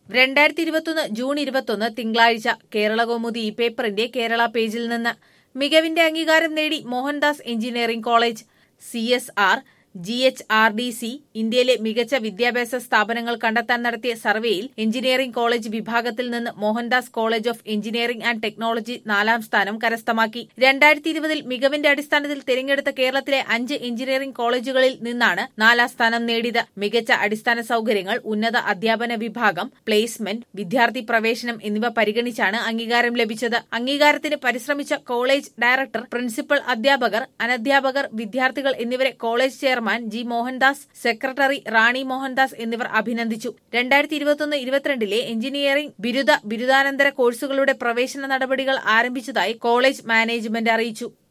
രണ്ടായിരത്തി ഇരുപത്തൊന്ന് ജൂൺ ഇരുപത്തൊന്ന് തിങ്കളാഴ്ച കേരളകൗമുദി ഈ പേപ്പറിന്റെ കേരള പേജിൽ നിന്ന് മികവിന്റെ അംഗീകാരം നേടി Mohandas engineering college C S R G H R D C ഇന്ത്യയിലെ മികച്ച വിദ്യാഭ്യാസ സ്ഥാപനങ്ങൾ കണ്ടെത്താൻ നടത്തിയ സർവേയിൽ എഞ്ചിനീയറിംഗ് കോളേജ് വിഭാഗത്തിൽ നിന്ന് Mohandas college of engineering and technology നാലാം സ്ഥാനം കരസ്ഥമാക്കി രണ്ടായിരത്തി ഇരുപതിൽ മികവിന്റെ അടിസ്ഥാനത്തിൽ തിരഞ്ഞെടുത്ത കേരളത്തിലെ അഞ്ച് എഞ്ചിനീയറിംഗ് കോളേജുകളിൽ നിന്നാണ് നാലാം സ്ഥാനം നേടിയത് മികച്ച അടിസ്ഥാന സൌകര്യങ്ങൾ ഉന്നത അധ്യാപന വിഭാഗം പ്ലേസ്മെന്റ് വിദ്യാർത്ഥി പ്രവേശനം എന്നിവ പരിഗണിച്ചാണ് അംഗീകാരം ലഭിച്ചത് അംഗീകാരത്തിന് പരിശ്രമിച്ച കോളേജ് ഡയറക്ടർ പ്രിൻസിപ്പൽ അധ്യാപകർ അനധ്യാപകർ വിദ്യാർത്ഥികൾ എന്നിവരെ college chairman G Mohandas secretary Rani Mohandas എന്നിവർ അഭിനന്ദിച്ചു രണ്ടായിരത്തി ഇരുപത്തൊന്ന് ഇരുപത്തിരണ്ടിലെ എഞ്ചിനീയറിംഗ് ബിരുദ ബിരുദാനന്തര കോഴ്സുകളുടെ പ്രവേശന നടപടികൾ ആരംഭിച്ചതായി കോളേജ് മാനേജ്മെന്റ് അറിയിച്ചു